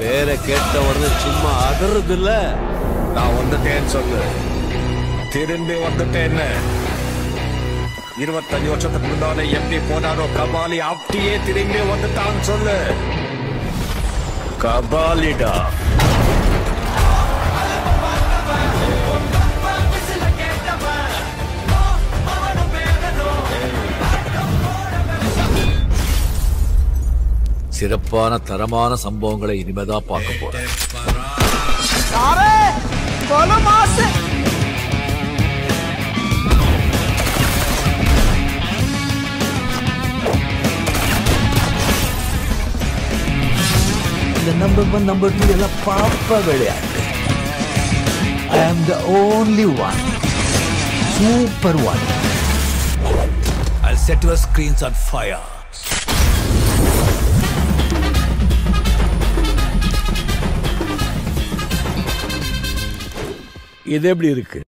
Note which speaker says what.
Speaker 1: பேரை கேட்ட உடனே சும்மா அதறது இல்ல
Speaker 2: நான் வந்துட்டேன்னு சொல்லு திரும்பி வந்துட்டேன்னு இருபத்தஞ்சு வருஷத்துக்கு முன்னாலே எப்படி போனாரோ கபாலி அப்படியே திரும்பி வந்துட்டான்னு சொல்லு கபாலிடா
Speaker 1: சிறப்பான தரமான சம்பவங்களை இனிமேதான் பார்க்க போறேன் இந்த நம்பர் ஒன் நம்பர் டூ எல்லாம் பாப்பா விளையாட்டு I am the only one super one I set your screens on fire இது எப்படி இருக்கு